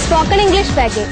Spoken English package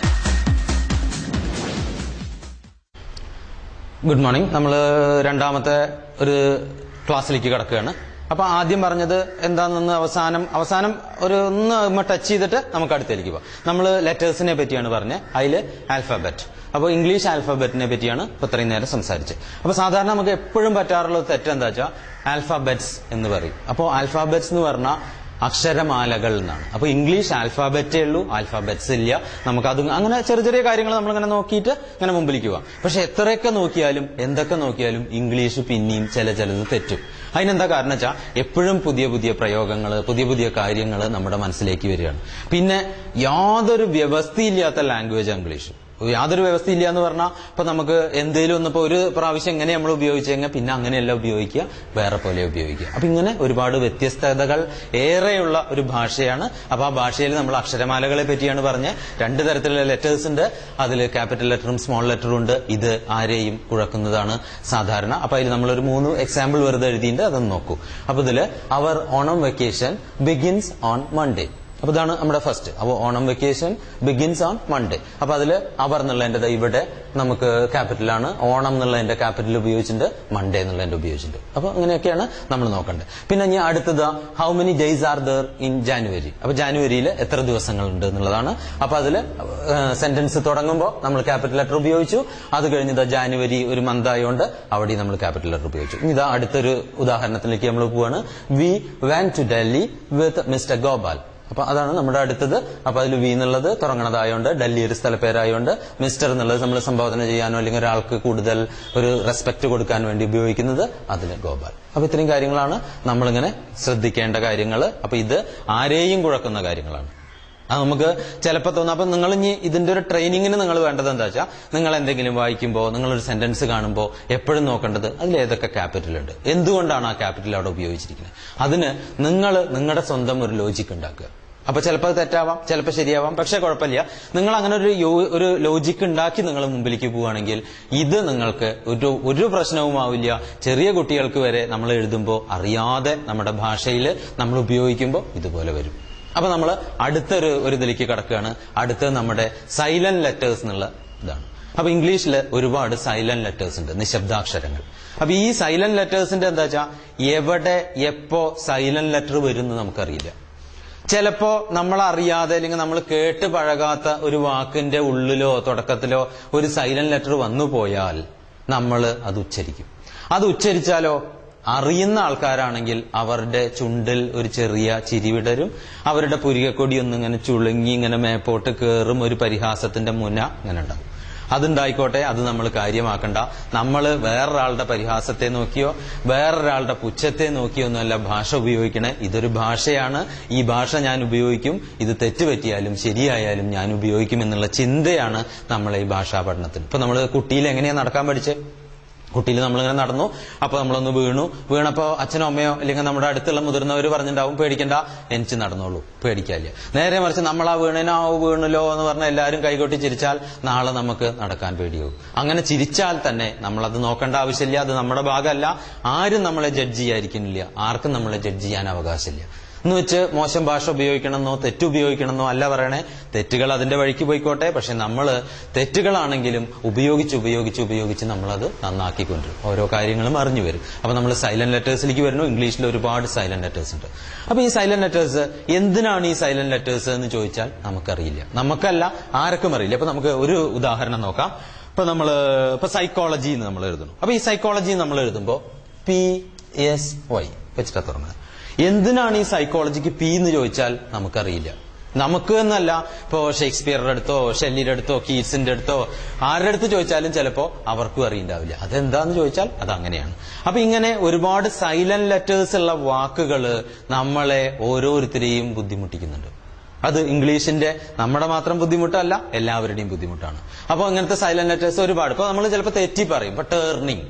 good morning നമ്മൾ രണ്ടാമത്തെ ഒരു ക്ലാസ്സിലേക്ക് കിടക്കുകയാണ് അപ്പൊ ആദ്യം പറഞ്ഞത് എന്താണെന്ന് അവസാനം അവസാനം ഒരു ഒന്ന് ടച്ച് ചെയ്തിട്ട് നമുക്ക് അടുത്തേക്ക് പോവാം നമ്മൾ ലെറ്റേഴ്സിനെ പറ്റിയാണ് പറഞ്ഞത് അതിൽ ആൽഫബറ്റ് അപ്പോൾ ഇംഗ്ലീഷ് ആൽഫബറ്റിനെ പറ്റിയാണ് ഇപ്പൊ ഇത്രയും നേരം സംസാരിച്ചത് അപ്പൊ സാധാരണ നമുക്ക് എപ്പോഴും പറ്റാറുള്ള തെറ്റ് എന്താ വെച്ചാൽ ആൽഫബറ്റ്സ് എന്ന് പറയും അപ്പോൾ ആൽഫബറ്റ്സ് എന്ന് പറഞ്ഞാൽ അക്ഷരമാലകൾ എന്നാണ് അപ്പൊ ഇംഗ്ലീഷ് ആൽഫാബറ്റേ ഉള്ളൂ ആൽഫാബറ്റ്സ് ഇല്ല നമുക്ക് അത് അങ്ങനെ ചെറിയ ചെറിയ കാര്യങ്ങൾ നമ്മൾ ഇങ്ങനെ നോക്കിയിട്ട് ഇങ്ങനെ മുമ്പിലേക്ക് പോവാം പക്ഷെ എത്രയൊക്കെ നോക്കിയാലും എന്തൊക്കെ നോക്കിയാലും ഇംഗ്ലീഷ് പിന്നെയും ചില ചിലത് തെറ്റും അതിനെന്താ കാരണം വെച്ചാൽ എപ്പോഴും പുതിയ പുതിയ പ്രയോഗങ്ങൾ പുതിയ പുതിയ കാര്യങ്ങൾ നമ്മുടെ മനസ്സിലേക്ക് വരികയാണ് പിന്നെ യാതൊരു വ്യവസ്ഥയില്ലാത്ത ലാംഗ്വേജ് ഇംഗ്ലീഷ് യാതൊരു വ്യവസ്ഥയില്ല എന്ന് പറഞ്ഞാൽ ഇപ്പൊ നമുക്ക് എന്തെങ്കിലും ഒന്നിപ്പോ ഒരു പ്രാവശ്യം എങ്ങനെ നമ്മൾ ഉപയോഗിച്ചെങ്കിൽ പിന്നെ അങ്ങനെയല്ല ഉപയോഗിക്കുക വേറെ പോലെ ഉപയോഗിക്കുക അപ്പൊ ഇങ്ങനെ ഒരുപാട് വ്യത്യസ്തതകൾ ഏറെയുള്ള ഒരു ഭാഷയാണ് അപ്പൊ ആ ഭാഷയിൽ നമ്മൾ അക്ഷരമാലകളെ പറ്റിയാണ് പറഞ്ഞ രണ്ട് തരത്തിലുള്ള ലെറ്റേഴ്സ് ഉണ്ട് അതിൽ ക്യാപിറ്റൽ ലെറ്ററും സ്മോൾ ലെറ്ററും ഉണ്ട് ഇത് ആരെയും കുഴക്കുന്നതാണ് സാധാരണ അപ്പൊ അതിൽ നമ്മളൊരു മൂന്ന് എക്സാമ്പിൾ വെറുതെ എഴുതിയിട്ടുണ്ട് അതൊന്ന് നോക്കൂ അപ്പൊ ഇതില് അവർ Onam vacation begins on Monday അപ്പൊ ഇതാണ് നമ്മുടെ ഫസ്റ്റ് അപ്പൊ Onam vacation begins on Monday അപ്പൊ അതില് അവർ എന്നുള്ളതിന്റെ ദാ ഇവിടെ നമുക്ക് ക്യാപിറ്റലാണ് ഓണം എന്നുള്ളതിന്റെ ക്യാപിറ്റൽ ഉപയോഗിച്ചിട്ടുണ്ട് മൺഡേ എന്നുള്ളതിന്റെ ഉപയോഗിച്ചിട്ടുണ്ട് അപ്പൊ അങ്ങനെയൊക്കെയാണ് നമ്മൾ നോക്കേണ്ടത് പിന്നെ ഇനി അടുത്തത് how many days are there in January അപ്പൊ ജാനുവരിയിൽ എത്ര ദിവസങ്ങളുണ്ട് എന്നുള്ളതാണ് അപ്പൊ അതില് സെന്റൻസ് തുടങ്ങുമ്പോൾ നമ്മൾ ക്യാപിറ്റൽ ലെറ്റർ ഉപയോഗിച്ചു അത് കഴിഞ്ഞ് ഇതാ ജാനുവരി ഒരു മന്ത് ആയതുകൊണ്ട് അവിടെ നമ്മൾ ക്യാപിറ്റൽ ലെറ്റർ ഉപയോഗിച്ചു ഇനി ഇതാ അടുത്തൊരു ഉദാഹരണത്തിലേക്ക് നമ്മൾ പോവാണ് we went to Delhi with mister Gopal അപ്പൊ അതാണ് നമ്മുടെ അടുത്തത് അപ്പൊ അതിൽ വി എന്നുള്ളത് തുടങ്ങണതായോണ്ട് ഡൽഹി ഒരു സ്ഥലപ്പേരായോണ്ട് മിസ്റ്റർ എന്നുള്ളത് നമ്മൾ സംബോധന ചെയ്യാനോ അല്ലെങ്കിൽ ഒരാൾക്ക് കൂടുതൽ ഒരു റെസ്പെക്ട് കൊടുക്കാൻ വേണ്ടി ഉപയോഗിക്കുന്നത് അതിന് ഗോപാൽ അപ്പൊ ഇത്രയും കാര്യങ്ങളാണ് നമ്മളിങ്ങനെ ശ്രദ്ധിക്കേണ്ട കാര്യങ്ങൾ അപ്പൊ ഇത് ആരെയും കുഴക്കുന്ന കാര്യങ്ങളാണ് അത് നമുക്ക് ചിലപ്പോൾ തോന്നും അപ്പൊ നിങ്ങൾ ഇനി ഇതിന്റെ ഒരു ട്രെയിനിങ്ങിന് നിങ്ങൾ വേണ്ടത് എന്താ വെച്ചാൽ നിങ്ങൾ എന്തെങ്കിലും വായിക്കുമ്പോൾ നിങ്ങളൊരു സെന്റൻസ് കാണുമ്പോൾ എപ്പോഴും നോക്കേണ്ടത് അതിൽ ഏതൊക്കെ ക്യാപിറ്റൽ ഉണ്ട് എന്തുകൊണ്ടാണ് ആ ക്യാപിറ്റൽ അവിടെ ഉപയോഗിച്ചിരിക്കുന്നത് അതിന് നിങ്ങൾ നിങ്ങളുടെ സ്വന്തം ഒരു ലോജിക്ക് ഉണ്ടാക്കുക അപ്പൊ ചിലപ്പോൾ അത് തെറ്റാവാം ചിലപ്പോൾ ശരിയാവാം പക്ഷെ കുഴപ്പമില്ല നിങ്ങൾ അങ്ങനെ ഒരു യോ- ഒരു ലോജിക്ക് ഉണ്ടാക്കി നിങ്ങൾ മുമ്പിലേക്ക് പോവുകയാണെങ്കിൽ ഇത് നിങ്ങൾക്ക് ഒരു ഒരു പ്രശ്നവുമാവില്ല ചെറിയ കുട്ടികൾക്ക് വരെ നമ്മൾ എഴുതുമ്പോൾ അറിയാതെ നമ്മുടെ ഭാഷയിൽ നമ്മൾ ഉപയോഗിക്കുമ്പോൾ ഇതുപോലെ വരും അപ്പൊ നമ്മൾ അടുത്തൊരു ഒരു ഇതിലേക്ക് കിടക്കുകയാണ് അടുത്തത് നമ്മുടെ സൈലന്റ് ലെറ്റേഴ്സ് എന്നുള്ള ഇതാണ് അപ്പൊ ഇംഗ്ലീഷിൽ ഒരുപാട് സൈലന്റ് ലെറ്റേഴ്സ് ഉണ്ട് നിശബ്ദാക്ഷരങ്ങൾ അപ്പൊ ഈ സൈലന്റ് ലെറ്റേഴ്സിന്റെ എന്താ വെച്ചാൽ എവിടെ എപ്പോ സൈലന്റ് ലെറ്റർ വരും എന്ന് നമുക്കറിയില്ല ചിലപ്പോ നമ്മൾ അറിയാതെ അല്ലെങ്കിൽ നമ്മൾ കേട്ട് പഴകാത്ത ഒരു വാക്കിന്റെ ഉള്ളിലോ തുടക്കത്തിലോ ഒരു സൈലന്റ് ലെറ്റർ വന്നു പോയാൽ നമ്മൾ അത് ഉച്ചരിക്കും അത് ഉച്ചരിച്ചാലോ അറിയുന്ന ആൾക്കാരാണെങ്കിൽ അവരുടെ ചുണ്ടിൽ ഒരു ചെറിയ ചിരി വിടരും അവരുടെ പുരികക്കൊടി ഒന്നിങ്ങനെ ചുളുങ്ങി ഇങ്ങനെ മേപ്പോട്ട് കയറും ഒരു പരിഹാസത്തിന്റെ മുന ഇങ്ങനെ ഉണ്ടാവും അതുണ്ടായിക്കോട്ടെ അത് നമ്മൾ കാര്യമാക്കണ്ട നമ്മൾ വേറൊരാളുടെ പരിഹാസത്തെ നോക്കിയോ വേറൊരാളുടെ പുച്ഛത്തെ നോക്കിയോ ഒന്നുമല്ല ഭാഷ ഉപയോഗിക്കണേ ഇതൊരു ഭാഷയാണ് ഈ ഭാഷ ഞാൻ ഉപയോഗിക്കും ഇത് തെറ്റുപറ്റിയാലും ശരിയായാലും ഞാൻ ഉപയോഗിക്കും എന്നുള്ള ചിന്തയാണ് നമ്മളെ ഈ ഭാഷാ പഠനത്തിന് ഇപ്പൊ നമ്മൾ കുട്ടിയിൽ എങ്ങനെയാ നടക്കാൻ പഠിച്ചേ കുട്ടിയിൽ നമ്മളിങ്ങനെ നടന്നു അപ്പൊ നമ്മളൊന്ന് വീണു വീണപ്പോ അച്ഛനോ അമ്മയോ അല്ലെങ്കിൽ നമ്മുടെ അടുത്തുള്ള മുതിർന്നവർ പറഞ്ഞിട്ടുണ്ടാവും പേടിക്കണ്ട എനിക്ക് നടന്നോളൂ പേടിക്കാല്ല നേരെ മറിച്ച് നമ്മൾ ആ വീണനോ വീണല്ലോ എന്ന് പറഞ്ഞാൽ എല്ലാവരും കൈകൊട്ടി ചിരിച്ചാൽ നാളെ നമുക്ക് നടക്കാൻ പേടിയാവും അങ്ങനെ ചിരിച്ചാൽ തന്നെ നമ്മളത് നോക്കേണ്ട ആവശ്യമില്ല അത് നമ്മുടെ ഭാഗമല്ല ആരും നമ്മളെ ജഡ്ജ് ചെയ്യാതിരിക്കുന്നില്ല ആർക്കും നമ്മളെ ജഡ്ജ് ചെയ്യാൻ അവകാശമില്ല എന്ന് വെച്ച് മോശം ഭാഷ ഉപയോഗിക്കണമെന്നോ തെറ്റ് ഉപയോഗിക്കണമെന്നോ അല്ല പറയണേ തെറ്റുകൾ അതിന്റെ വഴിക്ക് പോയിക്കോട്ടെ പക്ഷെ നമ്മൾ തെറ്റുകളാണെങ്കിലും ഉപയോഗിച്ച് ഉപയോഗിച്ച് ഉപയോഗിച്ച് നമ്മളത് നന്നാക്കിക്കൊണ്ടിരും ഓരോ കാര്യങ്ങളും അറിഞ്ഞു വരും അപ്പൊ നമ്മൾ സൈലന്റ് ലെറ്റേഴ്സിലേക്ക് വരുന്നു ഇംഗ്ലീഷിൽ ഒരുപാട് സൈലന്റ് ലെറ്റേഴ്സ് ഉണ്ട് അപ്പൊ ഈ സൈലന്റ് ലെറ്റേഴ്സ് എന്തിനാണ് ഈ സൈലന്റ് ലെറ്റേഴ്സ് എന്ന് ചോദിച്ചാൽ നമുക്കറിയില്ല നമുക്കല്ല ആർക്കും അറിയില്ല അപ്പൊ നമുക്ക് ഒരു ഉദാഹരണം നോക്കാം ഇപ്പൊ നമ്മൾ ഇപ്പൊ സൈക്കോളജി എന്ന് നമ്മൾ എഴുതുന്നു അപ്പൊ ഈ സൈക്കോളജി നമ്മൾ എഴുതുമ്പോൾ പി എസ് വൈ വെച്ചിട്ടാ തുടങ്ങുന്നത് എന്തിനാണ് ഈ സൈക്കോളജിക്ക് പി എന്ന് ചോദിച്ചാൽ നമുക്കറിയില്ല നമുക്ക് എന്നല്ല ഇപ്പോ ഷേക്സ്പിയറുടെ അടുത്തോ ഷെല്ലിയുടെ അടുത്തോ കീറ്റ്സിന്റെ അടുത്തോ ആരുടെ അടുത്ത് ചോദിച്ചാലും ചിലപ്പോ അവർക്കും അറിയണ്ടാവില്ല അതെന്താന്ന് ചോദിച്ചാൽ അത് അങ്ങനെയാണ് അപ്പൊ ഇങ്ങനെ ഒരുപാട് സൈലന്റ് ലെറ്റേഴ്സ് ഉള്ള വാക്കുകൾ നമ്മളെ ഓരോരുത്തരെയും ബുദ്ധിമുട്ടിക്കുന്നുണ്ട് അത് ഇംഗ്ലീഷിന്റെ നമ്മുടെ മാത്രം ബുദ്ധിമുട്ടല്ല എല്ലാവരുടെയും ബുദ്ധിമുട്ടാണ് അപ്പോൾ ഇങ്ങനത്തെ സൈലന്റ് ലെറ്റേഴ്സ് ഒരുപാട് ഇപ്പൊ നമ്മൾ ചിലപ്പോൾ തെറ്റി പറയും ഇപ്പൊ ടേർണിങ്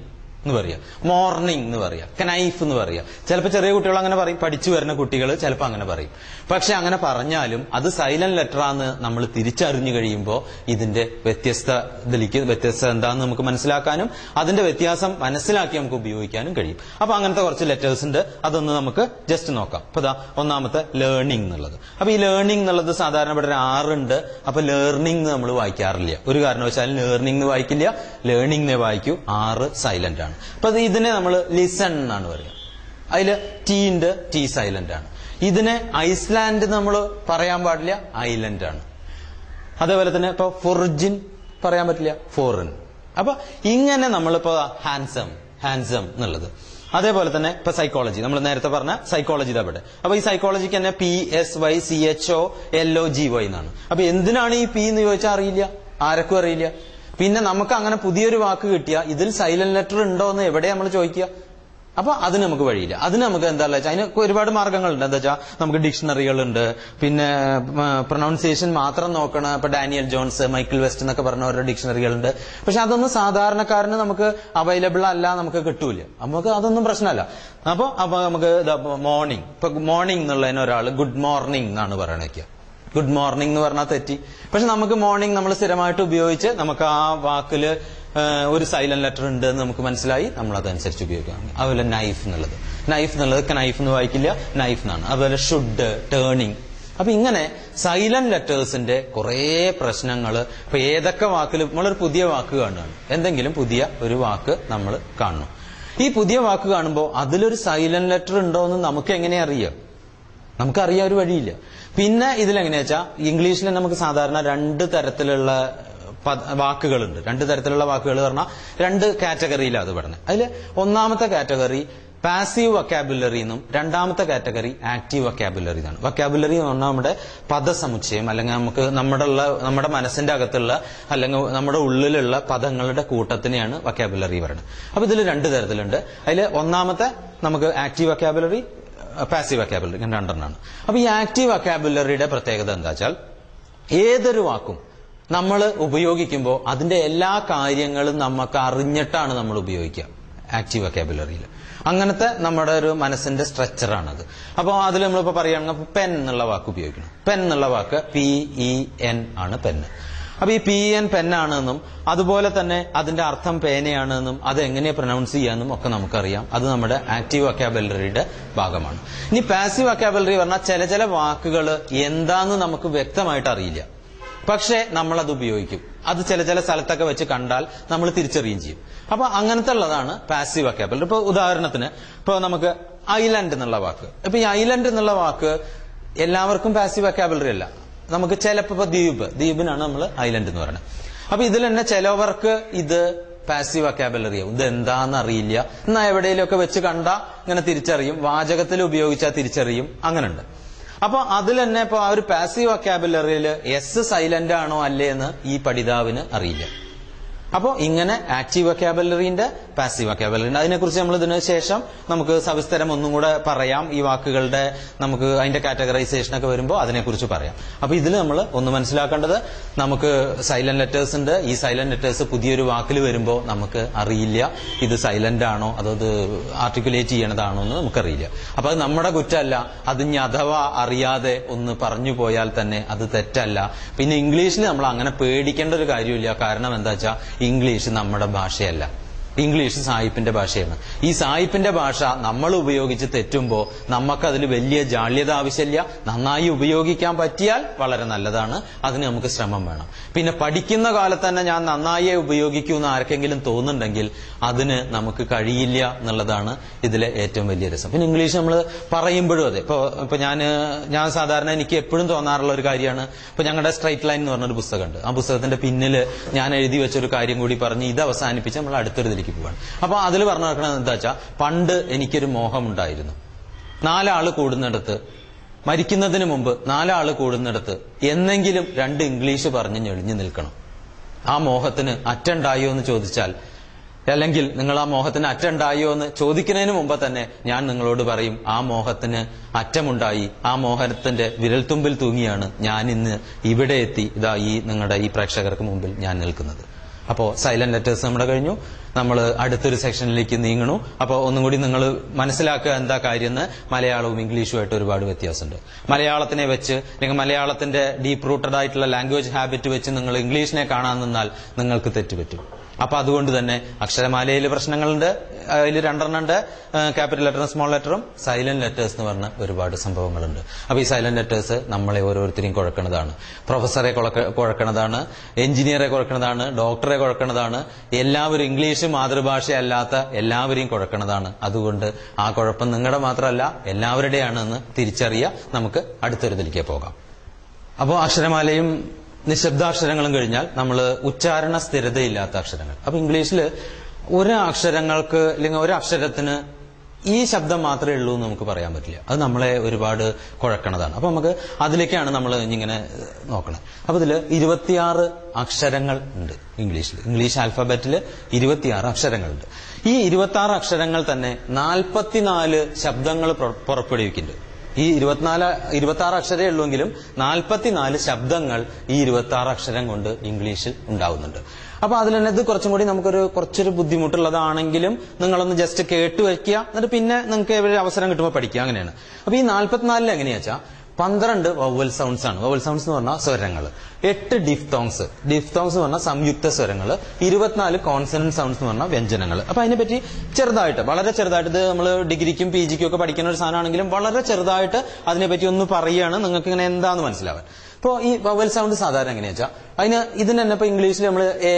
എന്ന് പറയാ മോർണിംഗ് എന്ന് പറയാ കനൈഫ് എന്ന് പറയാ ചിലപ്പോൾ ചെറിയ കുട്ടികൾ അങ്ങനെ പറയും പഠിച്ചു വരുന്ന കുട്ടികൾ ചിലപ്പോൾ അങ്ങനെ പറയും പക്ഷെ അങ്ങനെ പറഞ്ഞാലും അത് സൈലന്റ് ലെറ്റർ ആന്ന് നമ്മൾ തിരിച്ചറിഞ്ഞു കഴിയുമ്പോൾ ഇതിന്റെ വ്യത്യസ്ത ഇതിലേക്ക് വ്യത്യസ്ത എന്താന്ന് നമുക്ക് മനസ്സിലാക്കാനും അതിന്റെ വ്യത്യാസം മനസ്സിലാക്കി നമുക്ക് ഉപയോഗിക്കാനും കഴിയും അപ്പൊ അങ്ങനത്തെ കുറച്ച് ലെറ്റേഴ്സ് ഉണ്ട് അതൊന്ന് നമുക്ക് ജസ്റ്റ് നോക്കാം അപ്പൊ ഇതാ ഒന്നാമത്തെ ലേണിംഗ് എന്നുള്ളത് അപ്പൊ ഈ ലേണിംഗ് എന്നുള്ളത് സാധാരണ ഇവിടെ ഒരു ആറുണ്ട് അപ്പൊ ലേർണിംഗ് നമ്മൾ വായിക്കാറില്ല ഒരു കാരണവശാലും ലേർണിംഗ് വായിക്കില്ല ലേണിംഗ് വായിക്കൂ ആറ് സൈലന്റ് ആണ് അപ്പൊ അത് ഇതിനെ നമ്മൾ ലിസൺ എന്നാണ് പറയുക അതില് ടി ഉണ്ട് ടി സൈലന്റ് ആണ് ഇതിനെ ഐസ്ലാൻഡ് നമ്മൾ പറയാൻ പാടില്ല ഐലൻഡ് ആണ് അതേപോലെ തന്നെ ഇപ്പൊ ഫൊറിജിൻ പറയാൻ പറ്റില്ല ഫോറിൻ അപ്പൊ ഇങ്ങനെ നമ്മളിപ്പോ ഹാൻസം ഹാൻസം എന്നുള്ളത് അതേപോലെ തന്നെ ഇപ്പൊ സൈക്കോളജി നമ്മൾ നേരത്തെ പറഞ്ഞ സൈക്കോളജി അവിടെ അപ്പൊ ഈ സൈക്കോളജിക്ക് തന്നെ P S Y C H O L O G Y എന്നാണ് അപ്പൊ എന്തിനാണ് ഈ പി എന്ന് ചോദിച്ചാൽ അറിയില്ല ആരക്കും അറിയില്ല പിന്നെ നമുക്ക് അങ്ങനെ പുതിയൊരു വാക്ക് കിട്ടിയ ഇതിൽ സൈലന്റ് ലെറ്റർ ഉണ്ടോ എന്ന് എവിടെ നമ്മൾ ചോദിക്കുക അപ്പൊ അതിന് നമുക്ക് വഴിയില്ല അതിന് നമുക്ക് എന്താ വെച്ചാൽ അതിന് ഒരുപാട് മാർഗങ്ങളുണ്ട് എന്താ വെച്ചാൽ നമുക്ക് ഡിക്ഷണറികളുണ്ട് പിന്നെ പ്രൊനൗൺസിയേഷൻ മാത്രം നോക്കണ ഇപ്പൊ ഡാനിയൽ ജോൺസ് മൈക്കിൾ വെസ്റ്റ് എന്നൊക്കെ പറഞ്ഞ ഓരോ ഡിക്ഷണറികളുണ്ട് പക്ഷെ അതൊന്നും സാധാരണക്കാരന് നമുക്ക് അവൈലബിൾ അല്ല നമുക്ക് കിട്ടൂല നമുക്ക് അതൊന്നും പ്രശ്നമല്ല അപ്പൊ അപ്പൊ നമുക്ക് മോർണിംഗ് ഇപ്പൊ മോർണിംഗ് എന്നുള്ളതിന് ഒരാൾ ഗുഡ് മോർണിംഗ് എന്നാണ് പറയണേക്കുക ഗുഡ് മോർണിംഗ് എന്ന് പറഞ്ഞാൽ തെറ്റി പക്ഷെ നമുക്ക് മോർണിംഗ് നമ്മൾ സ്ഥിരമായിട്ട് ഉപയോഗിച്ച് നമുക്ക് ആ വാക്കില് ഏഹ്, ഒരു സൈലന്റ് ലെറ്റർ ഉണ്ട് എന്ന് നമുക്ക് മനസ്സിലായി നമ്മൾ അതനുസരിച്ച് ഉപയോഗിക്കാം അതുപോലെ നൈഫ് എന്നുള്ളത് നൈഫ് എന്നുള്ളത് നൈഫ് എന്ന് വായിക്കില്ല നൈഫ് എന്നാണ് അതുപോലെ ഷുഡ് ടേണിംഗ് അപ്പൊ ഇങ്ങനെ സൈലന്റ് ലെറ്റേഴ്സിന്റെ കുറേ പ്രശ്നങ്ങൾ ഇപ്പൊ ഏതൊക്കെ വാക്കിൽ നമ്മളൊരു പുതിയ വാക്ക് കാണുകയാണ് എന്തെങ്കിലും പുതിയ ഒരു വാക്ക് നമ്മൾ കാണുന്നു ഈ പുതിയ വാക്ക് കാണുമ്പോൾ അതിലൊരു സൈലന്റ് ലെറ്റർ ഉണ്ടോ എന്ന് നമുക്ക് എങ്ങനെ അറിയാം നമുക്കറിയാൻ ഒരു വഴിയില്ല പിന്നെ ഇതിലെങ്ങനെയാ വെച്ചാൽ ഇംഗ്ലീഷിൽ നമുക്ക് സാധാരണ രണ്ട് തരത്തിലുള്ള പദ- വാക്കുകളുണ്ട് രണ്ട് തരത്തിലുള്ള വാക്കുകൾ പറഞ്ഞാൽ രണ്ട് കാറ്റഗറിയിലാണ് അത് പറഞ്ഞത് അതിൽ ഒന്നാമത്തെ കാറ്റഗറി പാസീവ് വൊക്കാബുലറി എന്നും രണ്ടാമത്തെ കാറ്റഗറി ആക്റ്റീവ് വൊക്കാബുലറി എന്നാണ് വൊക്കാബുലറി എന്ന് പറഞ്ഞാൽ നമ്മുടെ പദസമുച്ചയം അല്ലെങ്കിൽ നമുക്ക് നമ്മുടെ ഉള്ള നമ്മുടെ മനസ്സിന്റെ അകത്തുള്ള അല്ലെങ്കിൽ നമ്മുടെ ഉള്ളിലുള്ള പദങ്ങളുടെ കൂട്ടത്തിനെയാണ് വൊക്കാബുലറി പറയുന്നത് അപ്പൊ ഇതിൽ രണ്ട് തരത്തിലുണ്ട് അതിൽ ഒന്നാമത്തെ നമുക്ക് ആക്റ്റീവ് വൊക്കാബുലറി പാസീവ് വൊക്കാബുലറി ഇങ്ങനെ രണ്ടെണ്ണമാണ് അപ്പൊ ഈ ആക്റ്റീവ് വൊക്കാബുലറിയുടെ പ്രത്യേകത എന്താ വെച്ചാൽ ഏതൊരു വാക്കും നമ്മൾ ഉപയോഗിക്കുമ്പോൾ അതിന്റെ എല്ലാ കാര്യങ്ങളും നമുക്ക് അറിഞ്ഞിട്ടാണ് നമ്മൾ ഉപയോഗിക്കുക ആക്റ്റീവ് വൊക്കാബുലറിയിൽ അങ്ങനത്തെ നമ്മുടെ ഒരു മനസ്സിന്റെ സ്ട്രക്ചറാണത് അപ്പോൾ അതിൽ നമ്മളിപ്പോൾ പറയുകയാണെങ്കിൽ പെൻ എന്നുള്ള വാക്ക് ഉപയോഗിക്കണം പെൻ എന്നുള്ള വാക്ക് പി ഇ എൻ ആണ് പെന്ന് അപ്പൊ ഈ പി എൻ പെന്നാണെന്നും അതുപോലെ തന്നെ അതിന്റെ അർത്ഥം പേനയാണെന്നും അത് എങ്ങനെ പ്രൊനൗൺസ് ചെയ്യാമെന്നും ഒക്കെ നമുക്കറിയാം അത് നമ്മുടെ ആക്റ്റീവ് വൊക്കാബുലറിയുടെ ഭാഗമാണ് ഇനി പാസീവ് വൊക്കാബുലറി പറഞ്ഞാൽ ചില ചില വാക്കുകൾ എന്താന്ന് നമുക്ക് വ്യക്തമായിട്ട് അറിയില്ല പക്ഷേ നമ്മൾ അത് ഉപയോഗിക്കും അത് ചില ചില സ്ഥലത്തൊക്കെ വെച്ച് കണ്ടാൽ നമ്മൾ തിരിച്ചറിയുകയും ചെയ്യും അപ്പൊ അങ്ങനത്തെ ഉള്ളതാണ് പാസീവ് വൊക്കാബുലറി ഇപ്പൊ ഉദാഹരണത്തിന് ഇപ്പൊ നമുക്ക് ഐലൻഡ് എന്നുള്ള വാക്ക് ഇപ്പൊ ഈ ഐലൻഡ് എന്നുള്ള വാക്ക് എല്ലാവർക്കും പാസീവ് വൊക്കാബുലറി അല്ല നമുക്ക് ചിലപ്പോ ഇപ്പൊ ദ്വീപ് ദ്വീപിനാണ് നമ്മൾ ഐലൻഡ് എന്ന് പറയുന്നത് അപ്പൊ ഇതിൽ തന്നെ ചിലവർക്ക് ഇത് പാസീവ് വൊക്കാബുലറി ആവും ഇത് എന്താന്ന് അറിയില്ല എന്നാ എവിടെയെങ്കിലുമൊക്കെ വെച്ച് കണ്ടാ ഇങ്ങനെ തിരിച്ചറിയും വാചകത്തിൽ ഉപയോഗിച്ചാൽ തിരിച്ചറിയും അങ്ങനെയുണ്ട് അപ്പൊ അതിൽ തന്നെ ഇപ്പൊ ആ ഒരു പാസീവ് വൊക്കാബുലറിയിൽ എസ് സൈലന്റ് ആണോ അല്ലേ എന്ന് ഈ പഠിതാവിന് അറിയില്ല അപ്പോൾ ഇങ്ങനെ ആക്റ്റീവ് വൊക്കാബുലറിന്റെ പാസീവ് വൊക്കാബുലറിന്റെ അതിനെക്കുറിച്ച് നമ്മൾ ഇതിന് ശേഷം നമുക്ക് സവിസ്തരം ഒന്നും കൂടെ പറയാം ഈ വാക്കുകളുടെ നമുക്ക് അതിന്റെ കാറ്റഗറൈസേഷൻ ഒക്കെ വരുമ്പോൾ അതിനെക്കുറിച്ച് പറയാം അപ്പൊ ഇതിൽ നമ്മൾ ഒന്ന് മനസ്സിലാക്കേണ്ടത് നമുക്ക് സൈലന്റ് ലെറ്റേഴ്സ് ഉണ്ട് ഈ സൈലന്റ് ലെറ്റേഴ്സ് പുതിയൊരു വാക്കിൽ വരുമ്പോൾ നമുക്ക് അറിയില്ല ഇത് സൈലന്റ് ആണോ അതോ ഇത് ആർട്ടിക്കുലേറ്റ് ചെയ്യണതാണോ എന്ന് നമുക്കറിയില്ല അപ്പൊ അത് നമ്മുടെ കുറ്റമല്ല അത് ഇനി അഥവാ അറിയാതെ ഒന്ന് പറഞ്ഞു പോയാൽ തന്നെ അത് തെറ്റല്ല പിന്നെ ഇംഗ്ലീഷിൽ നമ്മൾ അങ്ങനെ പേടിക്കേണ്ട ഒരു കാര്യമില്ല കാരണം എന്താ വെച്ചാൽ ഇംഗ്ലീഷ് നമ്മുടെ ഭാഷയല്ല ഇംഗ്ലീഷ് സായിപ്പിന്റെ ഭാഷയാണ് ഈ സായിപ്പിന്റെ ഭാഷ നമ്മൾ ഉപയോഗിച്ച് തെറ്റുമ്പോൾ നമുക്കതിൽ വലിയ ജാള്യത ആവശ്യമില്ല നന്നായി ഉപയോഗിക്കാൻ പറ്റിയാൽ വളരെ നല്ലതാണ് അതിന് നമുക്ക് ശ്രമം വേണം പിന്നെ പഠിക്കുന്ന കാലത്ത് തന്നെ ഞാൻ നന്നായി ഉപയോഗിക്കൂ എന്ന് ആർക്കെങ്കിലും തോന്നുന്നുണ്ടെങ്കിൽ അതിന് നമുക്ക് കഴിയില്ല എന്നുള്ളതാണ് ഇതിലെ ഏറ്റവും വലിയ രസം പിന്നെ ഇംഗ്ലീഷ് നമ്മൾ പറയുമ്പോഴും അതെ ഇപ്പൊ ഇപ്പൊ ഞാൻ ഞാൻ സാധാരണ എനിക്ക് എപ്പോഴും തോന്നാറുള്ള ഒരു കാര്യമാണ് ഇപ്പൊ ഞങ്ങളുടെ സ്ട്രൈറ്റ് ലൈൻ എന്ന് പറഞ്ഞൊരു പുസ്തകമുണ്ട് ആ പുസ്തകത്തിന്റെ പിന്നിൽ ഞാൻ എഴുതി വെച്ചൊരു കാര്യം കൂടി പറഞ്ഞ് ഇത് അവസാനിപ്പിച്ച് നമ്മൾ അടുത്തൊരു ഇതിലേക്ക് പോവാണ് അപ്പൊ അതിൽ പറഞ്ഞു നടക്കുന്നത് എന്താ വെച്ചാൽ പണ്ട് എനിക്കൊരു മോഹമുണ്ടായിരുന്നു നാലാള് കൂടുന്നിടത്ത് മരിക്കുന്നതിന് മുമ്പ് നാലാള് കൂടുന്നിടത്ത് എന്നെങ്കിലും രണ്ട് ഇംഗ്ലീഷ് പറഞ്ഞ് ഞെളിഞ്ഞു നിൽക്കണം ആ മോഹത്തിന് അറ്റുണ്ടായോ എന്ന് ചോദിച്ചാൽ അല്ലെങ്കിൽ നിങ്ങൾ ആ മോഹത്തിന് അറ്റുണ്ടായോ എന്ന് ചോദിക്കുന്നതിന് മുമ്പ് തന്നെ ഞാൻ നിങ്ങളോട് പറയും ആ മോഹത്തിന് അറ്റമുണ്ടായി ആ മോഹത്തിന്റെ വിരൽത്തുമ്പിൽ തൂങ്ങിയാണ് ഞാൻ ഇന്ന് ഇവിടെ എത്തി ഇതാ ഈ നിങ്ങളുടെ ഈ പ്രേക്ഷകർക്ക് മുമ്പിൽ ഞാൻ നിൽക്കുന്നത് അപ്പോൾ സൈലന്റ് ലെറ്റേഴ്സ് നമ്മുടെ കഴിഞ്ഞു നമ്മൾ അടുത്തൊരു സെക്ഷനിലേക്ക് നീങ്ങണു അപ്പോൾ ഒന്നും കൂടി നിങ്ങൾ മനസ്സിലാക്കുക എന്താ കാര്യം എന്ന് മലയാളവും ഇംഗ്ലീഷുമായിട്ട് ഒരുപാട് വ്യത്യാസമുണ്ട് മലയാളത്തിനെ വെച്ച് അല്ലെങ്കിൽ മലയാളത്തിന്റെ ഡീപ്പ് റൂട്ടഡ് ആയിട്ടുള്ള ലാംഗ്വേജ് ഹാബിറ്റ് വെച്ച് നിങ്ങൾ ഇംഗ്ലീഷിനെ കാണാൻ നിന്നാൽ നിങ്ങൾക്ക് തെറ്റുപറ്റും അപ്പൊ അതുകൊണ്ട് തന്നെ അക്ഷരമാലയിൽ പ്രശ്നങ്ങളുണ്ട് അതിൽ രണ്ടെണ്ണം ഉണ്ട് ക്യാപിറ്റൽ ലെറ്ററും സ്മോൾ ലെറ്ററും സൈലന്റ് ലെറ്റേഴ്സ് എന്ന് പറഞ്ഞ ഒരുപാട് സംഭവങ്ങളുണ്ട് അപ്പൊ ഈ സൈലന്റ് ലെറ്റേഴ്സ് നമ്മളെ ഓരോരുത്തരെയും കുഴക്കണതാണ് പ്രൊഫസറെ കുഴക്ക- കുഴക്കണതാണ് എഞ്ചിനീയറെ കുഴക്കണതാണ് ഡോക്ടറെ കുഴക്കണതാണ് എല്ലാവരും ഇംഗ്ലീഷ് മാതൃഭാഷയല്ലാത്ത എല്ലാവരെയും കുഴക്കണതാണ് അതുകൊണ്ട് ആ കുഴപ്പം നിങ്ങളുടെ മാത്രമല്ല എല്ലാവരുടെയാണ് എന്ന് തിരിച്ചറിയുക നമുക്ക് അടുത്തൊരുതിലേക്ക് പോകാം അപ്പോൾ അക്ഷരമാലയും നിശബ്ദാക്ഷരങ്ങളും കഴിഞ്ഞാൽ നമ്മൾ ഉച്ചാരണ സ്ഥിരതയില്ലാത്ത അക്ഷരങ്ങൾ അപ്പൊ ഇംഗ്ലീഷിൽ ഒരു അക്ഷരങ്ങൾക്ക് അല്ലെങ്കിൽ ഒരു അക്ഷരത്തിന് ഈ ശബ്ദം മാത്രമേ ഉള്ളൂ എന്ന് നമുക്ക് പറയാൻ പറ്റില്ല അത് നമ്മളെ ഒരുപാട് കുഴക്കണതാണ് അപ്പൊ നമുക്ക് അതിലേക്കാണ് നമ്മൾ ഇങ്ങനെ നോക്കണത് അപ്പൊ ഇതിൽ ഇരുപത്തിയാറ് അക്ഷരങ്ങൾ ഉണ്ട് ഇംഗ്ലീഷിൽ ഇംഗ്ലീഷ് ആൽഫബറ്റിൽ ഇരുപത്തിയാറ് അക്ഷരങ്ങളുണ്ട് ഈ ഇരുപത്തി ആറ് അക്ഷരങ്ങൾ തന്നെ നാൽപ്പത്തിനാല് ശബ്ദങ്ങൾ പുറ- പുറപ്പെടുവിക്കുന്നുണ്ട് ഈ ഇരുപത്തിനാല് ഇരുപത്തി ആറ് അക്ഷരമേ ഉള്ളൂവെങ്കിലും നാൽപ്പത്തിനാല് ശബ്ദങ്ങൾ ഈ ഇരുപത്തി ആറ് അക്ഷരം കൊണ്ട് ഇംഗ്ലീഷിൽ ഉണ്ടാവുന്നുണ്ട് അപ്പൊ അതിൽ തന്നെ ഇത് കുറച്ചും കൂടി നമുക്കൊരു കുറച്ചൊരു ബുദ്ധിമുട്ടുള്ളതാണെങ്കിലും നിങ്ങളൊന്ന് ജസ്റ്റ് കേട്ട് വെക്കുക എന്നിട്ട് പിന്നെ നിങ്ങൾക്ക് ഒരു അവസരം കിട്ടുമ്പോൾ പഠിക്കുക അങ്ങനെയാണ് അപ്പൊ ഈ നാൽപ്പത്തിനാലിൽ എങ്ങനെയാ വെച്ചാൽ പന്ത്രണ്ട് വവൽ സൗണ്ട്സ് ആണ് വവൽ സൗണ്ട്സ് എന്ന് പറഞ്ഞാൽ സ്വരങ്ങൾ എട്ട് ഡിഫ്തോങ്സ് ഡിഫ്തോങ്സ് എന്ന് പറഞ്ഞാൽ സംയുക്ത സ്വരങ്ങൾ ഇരുപത്തിനാല് കോൺസണന്റ് സൗണ്ട്സ് എന്ന് പറഞ്ഞാൽ വ്യഞ്ജനങ്ങൾ അപ്പൊ അതിനെപ്പറ്റി ചെറുതായിട്ട് വളരെ ചെറുതായിട്ട് ഇത് നമ്മൾ ഡിഗ്രിക്കും പി ജിക്കും ഒക്കെ പഠിക്കുന്ന ഒരു സാധനമാണെങ്കിലും വളരെ ചെറുതായിട്ട് അതിനെപ്പറ്റി ഒന്ന് പറയുകയാണ് നിങ്ങൾക്ക് ഇങ്ങനെ എന്താന്ന് മനസ്സിലാവാൻ ഇപ്പോ ഈ വവൽ സൗണ്ട് സാധാരണ എങ്ങനെയാ വെച്ചാൽ അതിന് ഇതിന് തന്നെ ഇപ്പൊ ഇംഗ്ലീഷിൽ നമ്മൾ എ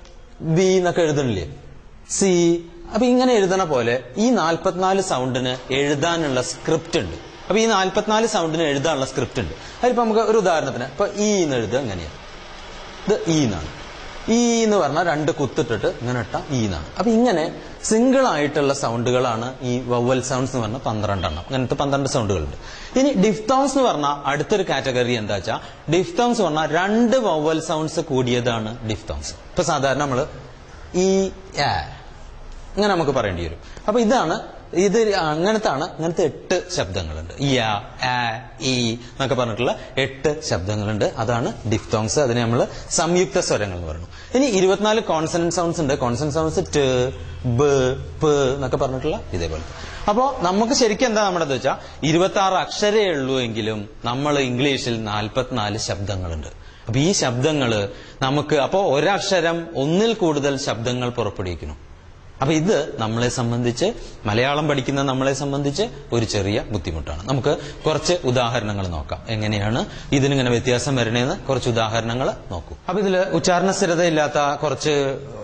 ബി എന്നൊക്കെ എഴുതണില്ലേ സി അപ്പൊ ഇങ്ങനെ എഴുതണ പോലെ ഈ നാൽപ്പത്തിനാല് സൗണ്ടിന് എഴുതാനുള്ള സ്ക്രിപ്റ്റ് ഉണ്ട് അപ്പൊ ഈ നാൽപ്പത്തിനാല് സൗണ്ടിന് എഴുതാനുള്ള സ്ക്രിപ്റ്റ് ഉണ്ട് അതിപ്പോ നമുക്ക് ഒരു ഉദാഹരണത്തിന് ഇപ്പൊ ഈ എന്ന് എഴുതുക എങ്ങനെയാണ് ഇത് ഈ എന്നാണ് ഈ എന്ന് പറഞ്ഞാൽ രണ്ട് കുത്തിട്ടിട്ട് ഇങ്ങനെ ഇട്ട ഈ എന്നാണ് അപ്പൊ ഇങ്ങനെ സിംഗിൾ ആയിട്ടുള്ള സൗണ്ടുകളാണ് ഈ വവൽ സൗണ്ട്സ് എന്ന് പറഞ്ഞാൽ പന്ത്രണ്ടെണ്ണം അങ്ങനത്തെ പന്ത്രണ്ട് സൗണ്ടുകളുണ്ട് ഇനി ഡിഫ്തോങ്സ് എന്ന് പറഞ്ഞാൽ അടുത്തൊരു കാറ്റഗറി എന്താ വെച്ചാൽ ഡിഫ്തോങ്സ് പറഞ്ഞാൽ രണ്ട് വവൽ സൗണ്ട്സ് കൂടിയതാണ് ഡിഫ്തോങ്സ് ഇപ്പൊ സാധാരണ നമ്മള് ഈ ആ ഇങ്ങനെ നമുക്ക് പറയേണ്ടി വരും അപ്പൊ ഇതാണ് ഇത് അങ്ങനത്താണ് അങ്ങനത്തെ എട്ട് ശബ്ദങ്ങളുണ്ട് യ ആ ഈ എന്നൊക്കെ പറഞ്ഞിട്ടുള്ള എട്ട് ശബ്ദങ്ങളുണ്ട് അതാണ് ഡിഫ്തോങ്സ് അതിനെ നമ്മൾ സംയുക്ത സ്വരങ്ങൾ എന്ന് പറയുന്നു ഇനി ഇരുപത്തിനാല് കോൺസണന്റ് സൗണ്ട്സ് ഉണ്ട് കോൺസണന്റ് സൗണ്ട്സ് ട് ബ് പ് എന്നൊക്കെ പറഞ്ഞിട്ടുള്ള ഇതേപോലത്തെ അപ്പോ നമുക്ക് ശരിക്കും എന്താ നമ്മുടെ വെച്ചാൽ ഇരുപത്തി ആറ് അക്ഷരേ ഉള്ളൂ എങ്കിലും നമ്മൾ ഇംഗ്ലീഷിൽ നാൽപ്പത്തിനാല് ശബ്ദങ്ങളുണ്ട് അപ്പൊ ഈ ശബ്ദങ്ങള് നമുക്ക് അപ്പോ ഒരക്ഷരം ഒന്നിൽ കൂടുതൽ ശബ്ദങ്ങൾ പുറപ്പെടുവിക്കുന്നു അപ്പൊ ഇത് നമ്മളെ സംബന്ധിച്ച് മലയാളം പഠിക്കുന്ന നമ്മളെ സംബന്ധിച്ച് ഒരു ചെറിയ ബുദ്ധിമുട്ടാണ് നമുക്ക് കുറച്ച് ഉദാഹരണങ്ങൾ നോക്കാം എങ്ങനെയാണ് ഇതിനിങ്ങനെ വ്യത്യാസം വരണേന്ന് കുറച്ച് ഉദാഹരണങ്ങൾ നോക്കൂ അപ്പൊ ഇതില് ഉച്ചാരണ സ്ഥിരതയില്ലാത്ത കുറച്ച്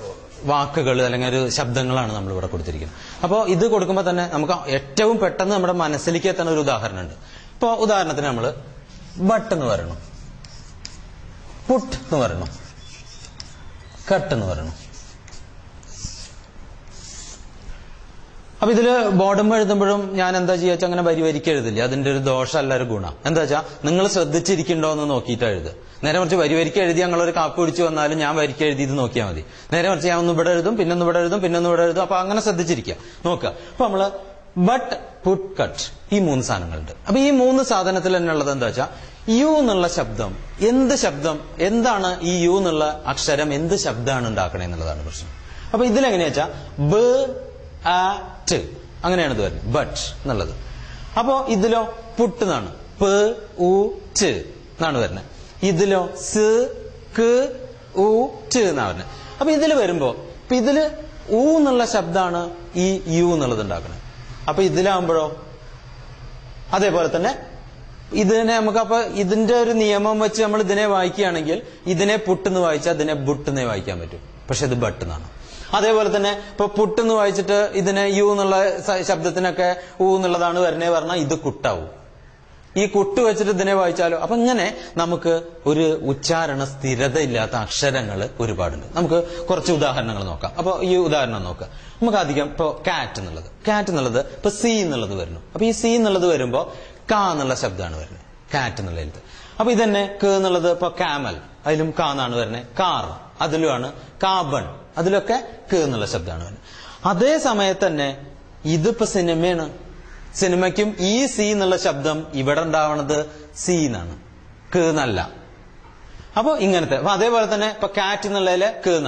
വാക്കുകൾ അല്ലെങ്കിൽ ഒരു ശബ്ദങ്ങളാണ് നമ്മൾ ഇവിടെ കൊടുത്തിരിക്കുന്നത് അപ്പോൾ ഇത് കൊടുക്കുമ്പോൾ തന്നെ നമുക്ക് ഏറ്റവും പെട്ടെന്ന് നമ്മുടെ മനസ്സിലേക്ക് എത്തുന്ന ഒരു ഉദാഹരണമുണ്ട് ഇപ്പോൾ ഉദാഹരണത്തിന് നമ്മൾ ബട്ട് എന്ന് പറയണം പുട്ട് എന്ന് പറയണം കട്ട് എന്ന് പറയണം അപ്പൊ ഇതില് ബോർഡും എഴുതുമ്പോഴും ഞാൻ എന്താ ചെയ്യാ അങ്ങനെ വരി വരിക്ക് എഴുതില്ല അതിന്റെ ഒരു ദോഷമല്ല ഒരു ഗുണം എന്താ വെച്ചാൽ നിങ്ങൾ ശ്രദ്ധിച്ചിരിക്കണ്ടോ എന്ന് നോക്കിയിട്ട് എഴുതുക നേരെ മറിച്ച് വരി വരിക്ക് എഴുതി ഞങ്ങളൊരു കാപ്പ് പിടിച്ച് വന്നാലും ഞാൻ വരിക്ക് എഴുതി ഇത് നോക്കിയാൽ മതി നേരെ മറിച്ച് ഞാൻ ഒന്ന് ഇവിടെ എഴുതും പിന്നെ ഒന്ന് ഇവിടെ എഴുതും പിന്നെ ഒന്ന് ഇവിടെ എഴുതും അപ്പൊ അങ്ങനെ ശ്രദ്ധിച്ചിരിക്കുക നോക്കുക അപ്പൊ നമ്മള് ബട്ട് പുട്ട് കട്ട് ഈ മൂന്ന് സാധനങ്ങളുണ്ട് അപ്പൊ ഈ മൂന്ന് സാധനത്തിൽ തന്നെ ഉള്ളത് എന്താ വെച്ചാൽ യു എന്നുള്ള ശബ്ദം എന്ത് ശബ്ദം എന്താണ് ഈ യു എന്നുള്ള അക്ഷരം എന്ത് ശബ്ദമാണ് ഉണ്ടാക്കണേ എന്നുള്ളതാണ് പ്രശ്നം അപ്പൊ ഇതിലെങ്ങനെയാ വെച്ചാൽ ബ ആ ട് അങ്ങനെയാണ് ഇത് വരുന്നത് ബട്ട് എന്നുള്ളത് അപ്പോ ഇതിലോ പുട്ട് എന്നാണ് പ് ഉ ട് എന്നാണ് വരുന്നത് ഇതിലോ സ് ക്ക് ഉ ട് എന്നാണ് വരുന്നത് അപ്പൊ ഇതിൽ വരുമ്പോ ഇപ്പൊ ഇതില് ഊ എന്നുള്ള ശബ്ദമാണ് ഈ യു എന്നുള്ളത് ഉണ്ടാക്കുന്നത് അപ്പൊ ഇതിലാകുമ്പോഴോ അതേപോലെ തന്നെ ഇതിനെ നമുക്ക് അപ്പൊ ഇതിന്റെ ഒരു നിയമം വെച്ച് നമ്മൾ ഇതിനെ വായിക്കുകയാണെങ്കിൽ ഇതിനെ പുട്ടെന്ന് വായിച്ചാൽ ഇതിനെ ബുട്ടെന്നേ വായിക്കാൻ പറ്റും പക്ഷെ ഇത് ബട്ട് എന്നാണ് അതേപോലെ തന്നെ ഇപ്പൊ പുട്ടെന്ന് വായിച്ചിട്ട് ഇതിനെ യു എന്നുള്ള സ- ശബ്ദത്തിനൊക്കെ ഊ എന്നുള്ളതാണ് വരണേ പറഞ്ഞാൽ ഇത് കുട്ടാവും ഈ കുട്ട് വെച്ചിട്ട് ഇതിനെ വായിച്ചാലോ അപ്പൊ ഇങ്ങനെ നമുക്ക് ഒരു ഉച്ചാരണ സ്ഥിരത ഇല്ലാത്ത അക്ഷരങ്ങൾ ഒരുപാടുണ്ട് നമുക്ക് കുറച്ച് ഉദാഹരണങ്ങൾ നോക്കാം അപ്പൊ ഈ ഉദാഹരണം നോക്കാം നമുക്ക് അധികം ഇപ്പൊ കാറ്റ് എന്നുള്ളത് കാറ്റ് എന്നുള്ളത് ഇപ്പൊ സി എന്നുള്ളത് വരുന്നു അപ്പൊ ഈ സി എന്നുള്ളത് വരുമ്പോ കാ എന്നുള്ള ശബ്ദമാണ് വരുന്നത് കാറ്റ് എന്നുള്ള എഴുത്ത് അപ്പൊ ഇതന്നെ ക എന്നുള്ളത് ഇപ്പൊ കാമൽ അതിലും കാ എന്നാണ് വരുന്നത് കാർ അതിലുമാണ് കാബൺ അതിലൊക്കെ ക എന്നുള്ള ശബ്ദമാണ് വരുന്നത് അതേ സമയത്ത് തന്നെ ഇതിപ്പോ സിനിമയാണ് സിനിമയ്ക്കും ഈ സി എന്നുള്ള ശബ്ദം ഇവിടെ ഉണ്ടാവണത് സി എന്നാണ് ക എന്നല്ല അപ്പൊ ഇങ്ങനത്തെ അപ്പൊ അതേപോലെ തന്നെ ഇപ്പൊ കാറ്റ് എന്നുള്ളതിലെ ക എന്നാണ്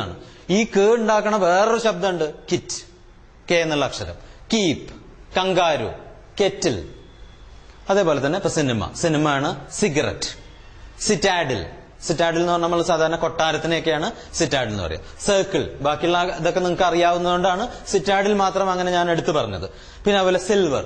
ഈ കേ ഉണ്ടാക്കണ വേറൊരു ശബ്ദമുണ്ട് കിറ്റ് കെ എന്നുള്ള അക്ഷരം കീപ്പ് കങ്കാരു കെറ്റിൽ അതേപോലെ തന്നെ ഇപ്പൊ സിനിമ സിനിമയാണ് സിഗരറ്റ് സിറ്റാഡിൽ സിറ്റാഡിൽ എന്ന് പറഞ്ഞാൽ നമ്മൾ സാധാരണ കൊട്ടാരത്തിനെയൊക്കെയാണ് സിറ്റാഡിൽ എന്ന് പറയുക സർക്കിൾ ബാക്കിയുള്ള ഇതൊക്കെ നിങ്ങൾക്ക് അറിയാവുന്നതുകൊണ്ടാണ് സിറ്റാഡിൽ മാത്രം അങ്ങനെ ഞാൻ എടുത്തു പറഞ്ഞത് പിന്നെ അതുപോലെ സിൽവർ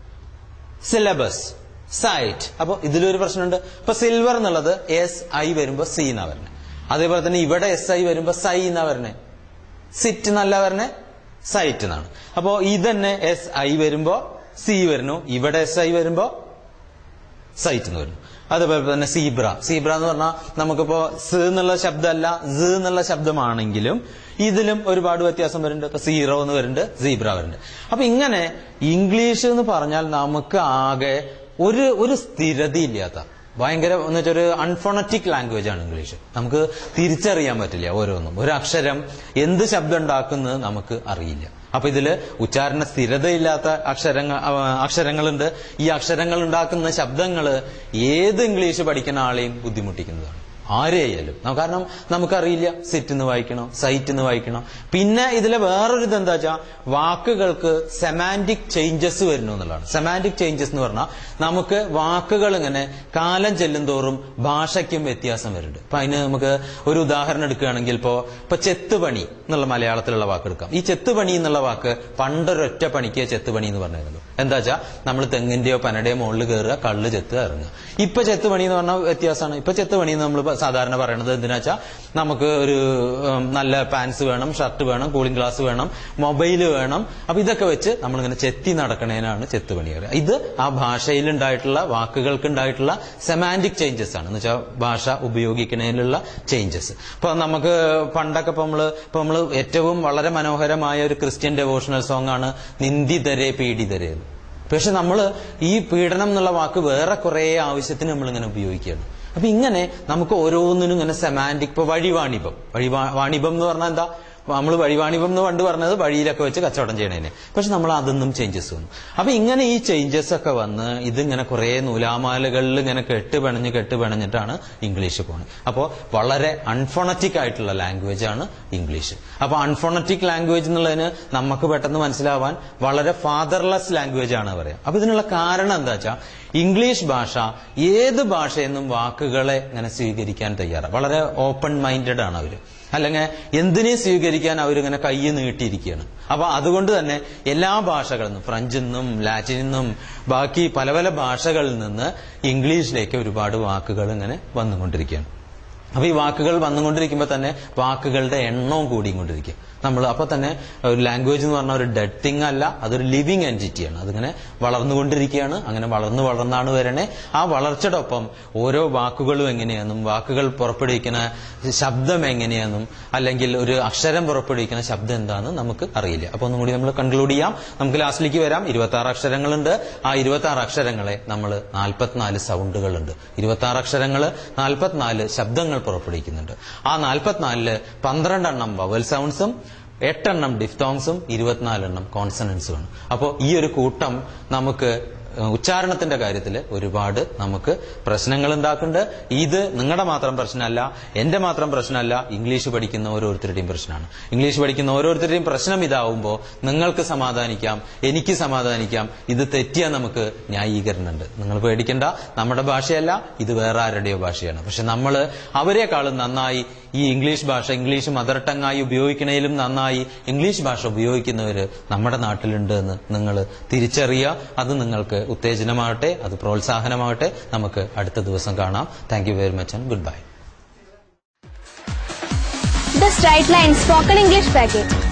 സിലബസ് സൈറ്റ് അപ്പൊ ഇതിലൊരു പ്രശ്നമുണ്ട് ഇപ്പൊ സിൽവർ എന്നുള്ളത് എസ് ഐ വരുമ്പോ സി എന്നാ വരണേ അതേപോലെ തന്നെ ഇവിടെ എസ് ഐ വരുമ്പോ സൈ എന്നാ വരണേ സിറ്റ് എന്നല്ല വരണേ സൈറ്റ് എന്നാണ് അപ്പോ ഇതന്നെ എസ് ഐ വരുമ്പോ സി വരുന്നു ഇവിടെ എസ് ഐ വരുമ്പോ സൈറ്റ് എന്ന് വരുന്നു അതുപോലെ തന്നെ സീബ്ര സീബ്ര എന്ന് പറഞ്ഞാൽ നമുക്കിപ്പോ സ് എന്നുള്ള ശബ്ദമല്ല സ് എന്നുള്ള ശബ്ദമാണെങ്കിലും ഇതിലും ഒരുപാട് വ്യത്യാസം വരുന്നുണ്ട് ഇപ്പൊ സീറോ എന്ന് വരുന്നുണ്ട് സീബ്ര വരുന്നുണ്ട് അപ്പൊ ഇങ്ങനെ ഇംഗ്ലീഷ് എന്ന് പറഞ്ഞാൽ നമുക്ക് ആകെ ഒരു ഒരു സ്ഥിരതയില്ലാത്ത ഭയങ്കര എന്ന് വെച്ചാൽ ഒരു അൺഫോണറ്റിക് ലാംഗ്വേജ് ആണ് ഇംഗ്ലീഷ് നമുക്ക് തിരിച്ചറിയാൻ പറ്റില്ല ഓരോന്നും ഒരു അക്ഷരം എന്ത് ശബ്ദം ഉണ്ടാക്കുന്നത് നമുക്ക് അറിയില്ല അപ്പൊ ഇതില് ഉച്ചാരണ സ്ഥിരതയില്ലാത്ത അക്ഷരങ്ങൾ അക്ഷരങ്ങളുണ്ട് ഈ അക്ഷരങ്ങൾ ഉണ്ടാക്കുന്ന ശബ്ദങ്ങള് ഏത് ഇംഗ്ലീഷ് പഠിക്കുന്ന ആളെയും ബുദ്ധിമുട്ടിക്കുന്നതാണ് ആരെയായാലും ന- കാരണം നമുക്കറിയില്ല സിറ്റ് എന്ന് വായിക്കണം സൈറ്റ് എന്ന് വായിക്കണം പിന്നെ ഇതിലെ വേറൊരു ഇത് എന്താ വെച്ചാൽ വാക്കുകൾക്ക് സെമാൻറ്റിക് ചേഞ്ചസ് വരുന്നു എന്നുള്ളതാണ് സെമാൻറ്റിക് ചേഞ്ചസ് എന്ന് പറഞ്ഞാൽ നമുക്ക് വാക്കുകൾ ഇങ്ങനെ കാലം ചെല്ലുന്തോറും ഭാഷയ്ക്കും വ്യത്യാസം വരുന്നുണ്ട് അപ്പൊ അതിന് നമുക്ക് ഒരു ഉദാഹരണം എടുക്കുകയാണെങ്കിൽ ഇപ്പോ ഇപ്പൊ ചെത്തുപണി എന്നുള്ള മലയാളത്തിലുള്ള വാക്ക് എടുക്കാം ഈ ചെത്തുപണി എന്നുള്ള വാക്ക് പണ്ടൊരൊറ്റ പണിക്ക് ചെത്തുപണി എന്ന് പറഞ്ഞിരുന്നു എന്താ വെച്ചാൽ നമ്മൾ തെങ്ങിന്റെയോ പനയുടെയോ മുകളിൽ കയറുക കള്ള് ചെത്തുക ഇറങ്ങുക ഇപ്പൊ ചെത്തുപണി എന്ന് പറഞ്ഞാൽ വ്യത്യാസമാണ് ഇപ്പൊ ചെത്തുപണി എന്ന് നമ്മൾ സാധാരണ പറയണത് എന്തിനാ വെച്ചാൽ നമുക്ക് ഒരു ഉം, നല്ല പാൻസ് വേണം ഷർട്ട് വേണം കൂളിംഗ് ഗ്ലാസ് വേണം മൊബൈൽ വേണം അപ്പൊ ഇതൊക്കെ വെച്ച് നമ്മളിങ്ങനെ ചെത്തി നടക്കണേനാണ് ചെത്തുപണി പറയുക ഇത് ആ ഭാഷയിൽ ഉണ്ടായിട്ടുള്ള വാക്കുകൾക്ക് ഉണ്ടായിട്ടുള്ള സെമാൻറ്റിക് ചേഞ്ചസ് ആണ് എന്ന് വെച്ചാൽ ഭാഷ ഉപയോഗിക്കുന്നതിലുള്ള ചേഞ്ചസ് ഇപ്പൊ നമുക്ക് പണ്ടൊക്കെ ഇപ്പൊ നമ്മള് ഇപ്പൊ നമ്മള് ഏറ്റവും വളരെ മനോഹരമായ ഒരു ക്രിസ്ത്യൻ ഡെവോഷണൽ സോങ് ആണ് നിന്ദിതരെ പീഡിതരെ എന്ന്. പക്ഷെ നമ്മൾ ഈ പീഡനം എന്നുള്ള വാക്ക് വേറെ കുറെ ആവശ്യത്തിന് നമ്മൾ ഇങ്ങനെ ഉപയോഗിക്കുകയാണ് അപ്പൊ ഇങ്ങനെ നമുക്ക് ഓരോന്നിനും ഇങ്ങനെ സെമാൻറ്റിക് ഇപ്പൊ വഴിവാണിഭം വഴിവാ വാണിഭം എന്ന് പറഞ്ഞാൽ എന്താ നമ്മൾ വഴിവാണിഭം എന്ന് പണ്ട് പറഞ്ഞത് വഴിയിലൊക്കെ വെച്ച് കച്ചവടം ചെയ്യണേനെ പക്ഷെ നമ്മൾ അതൊന്നും ചേഞ്ചസ് വന്നു അപ്പൊ ഇങ്ങനെ ഈ ചേഞ്ചസ് ഒക്കെ വന്ന് ഇതിങ്ങനെ കുറെ നൂലാമാലകളിൽ ഇങ്ങനെ കെട്ട് പിണഞ്ഞ് കെട്ട് പിണഞ്ഞിട്ടാണ് ഇംഗ്ലീഷ് പോകുന്നത് അപ്പോൾ വളരെ അൺഫോണറ്റിക് ആയിട്ടുള്ള ലാംഗ്വേജ് ആണ് ഇംഗ്ലീഷ് അപ്പൊ അൺഫോണറ്റിക് ലാംഗ്വേജ് എന്നുള്ളതിന് നമുക്ക് പെട്ടെന്ന് മനസ്സിലാവാൻ വളരെ ഫാദർലെസ് ലാംഗ്വേജ് ആണ് പറയാം അപ്പൊ ഇതിനുള്ള കാരണം എന്താ വെച്ചാൽ ഇംഗ്ലീഷ് ഭാഷ ഏത് ഭാഷയെന്നും വാക്കുകളെ ഇങ്ങനെ സ്വീകരിക്കാൻ തയ്യാറാണ് വളരെ ഓപ്പൺ മൈൻഡഡ് ആണ് അവര് അല്ലെങ്കിൽ എന്തിനേയും സ്വീകരിക്കാൻ അവരിങ്ങനെ കൈ നീട്ടിയിരിക്കുകയാണ് അപ്പൊ അതുകൊണ്ട് തന്നെ എല്ലാ ഭാഷകളിൽ നിന്നും ഫ്രഞ്ചിൽ നിന്നും ലാറ്റിനിൽ നിന്നും ബാക്കി പല പല ഭാഷകളിൽ നിന്ന് ഇംഗ്ലീഷിലേക്ക് ഒരുപാട് വാക്കുകൾ ഇങ്ങനെ വന്നുകൊണ്ടിരിക്കുകയാണ് അപ്പൊ ഈ വാക്കുകൾ വന്നുകൊണ്ടിരിക്കുമ്പോൾ തന്നെ വാക്കുകളുടെ എണ്ണവും കൂടിക്കൊണ്ടിരിക്കും നമ്മൾ അപ്പൊ തന്നെ ഒരു ലാംഗ്വേജ് എന്ന് പറഞ്ഞ ഒരു ഡെഡ് തിങ് അല്ല അതൊരു ലിവിങ് എൻറ്റിറ്റിയാണ് അതിങ്ങനെ വളർന്നുകൊണ്ടിരിക്കുകയാണ് അങ്ങനെ വളർന്നു വളർന്നാണ് വരണേ ആ വളർച്ചയുടെ ഒപ്പം ഓരോ വാക്കുകളും എങ്ങനെയാണെന്നും വാക്കുകൾ പുറപ്പെടുവിക്കുന്ന ശബ്ദം എങ്ങനെയാണെന്നും അല്ലെങ്കിൽ ഒരു അക്ഷരം പുറപ്പെടുവിക്കുന്ന ശബ്ദം എന്താണെന്ന് നമുക്ക് അറിയില്ല അപ്പൊ ഒന്നും കൂടി നമ്മൾ കൺക്ലൂഡ് ചെയ്യാം നമുക്ക് ലാസ്റ്റിലേക്ക് വരാം ഇരുപത്തി ആറ് അക്ഷരങ്ങളുണ്ട് ആ ഇരുപത്തി ആറ് അക്ഷരങ്ങളെ നമ്മൾ നാൽപ്പത്തിനാല് സൗണ്ടുകളുണ്ട് ഇരുപത്തി ആറ് അക്ഷരങ്ങൾ നാൽപ്പത്തിനാല് ശബ്ദങ്ങൾ പുറപ്പെടുവിക്കുന്നുണ്ട് ആ നാൽപ്പത്തിനാലില് പന്ത്രണ്ടെണ്ണം വവൽ സൗണ്ട്സും എട്ടെണ്ണം ഡിഫ്തോങ്സും ഇരുപത്തിനാലെണ്ണം കോൺസണൻസുമാണ് അപ്പോൾ ഈ ഒരു കൂട്ടം നമുക്ക് ഏഹ്, ഉച്ചാരണത്തിന്റെ കാര്യത്തിൽ ഒരുപാട് നമുക്ക് പ്രശ്നങ്ങൾ ഉണ്ടാക്കുന്നുണ്ട് ഇത് നിങ്ങളുടെ മാത്രം പ്രശ്നമല്ല എന്റെ മാത്രം പ്രശ്നമല്ല ഇംഗ്ലീഷ് പഠിക്കുന്ന ഓരോരുത്തരുടെയും പ്രശ്നമാണ് ഇംഗ്ലീഷ് പഠിക്കുന്ന ഓരോരുത്തരുടെയും പ്രശ്നം ഇതാവുമ്പോൾ നിങ്ങൾക്ക് സമാധാനിക്കാം എനിക്ക് സമാധാനിക്കാം ഇത് തെറ്റിയാൽ നമുക്ക് ന്യായീകരണമുണ്ട് നിങ്ങൾ പേടിക്കണ്ട നമ്മുടെ ഭാഷയല്ല ഇത് വേറെ ആരുടെയോ ഭാഷയാണ് പക്ഷെ നമ്മൾ അവരെക്കാളും നന്നായി ഈ ഇംഗ്ലീഷ് ഭാഷ ഇംഗ്ലീഷ് മദർ ടങ്ങായി ഉപയോഗിക്കണേലും നന്നായി ഇംഗ്ലീഷ് ഭാഷ ഉപയോഗിക്കുന്നവര് നമ്മുടെ നാട്ടിലുണ്ട് എന്ന് നിങ്ങൾ തിരിച്ചറിയുക അത് നിങ്ങൾക്ക് ഉത്തേജനമാകട്ടെ അത് പ്രോത്സാഹനമാകട്ടെ നമുക്ക് അടുത്ത ദിവസം കാണാം thank you very much and goodbye The Straight Line Spoken English Package.